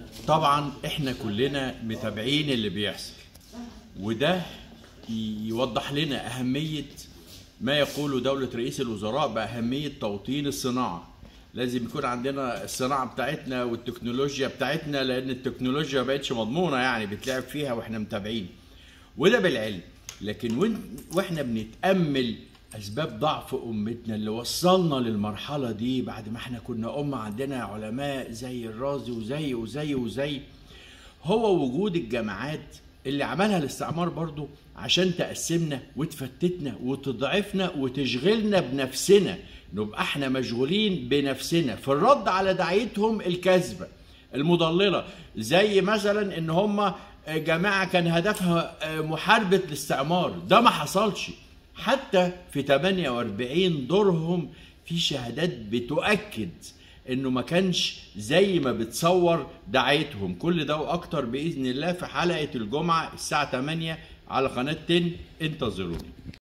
طبعا احنا كلنا متابعين اللي بيحصل وده يوضح لنا أهمية ما يقوله دولة رئيس الوزراء بأهمية توطين الصناعة لازم يكون عندنا الصناعة بتاعتنا والتكنولوجيا بتاعتنا لأن التكنولوجيا بقتش مضمونة يعني بتلعب فيها وإحنا متابعين وده بالعلم لكن وإن- واحنا بنتأمل أسباب ضعف أمتنا اللي وصلنا للمرحلة دي بعد ما احنا كنا أمة عندنا علماء زي الرازي وزي وزي وزي هو وجود الجامعات اللي عملها الاستعمار برضو عشان تقسمنا وتفتتنا وتضعفنا وتشغلنا بنفسنا نبقى احنا مشغولين بنفسنا في الرد على دعايتهم الكاذبه المضلله زي مثلا ان هم جماعه كان هدفها محاربه الاستعمار ده ما حصلش حتى في 48 دورهم في شهادات بتؤكد انه ما كانش زي ما بتصور دعايتهم كل ده واكتر باذن الله في حلقه الجمعه الساعه 8 على قناه 10 انتظروني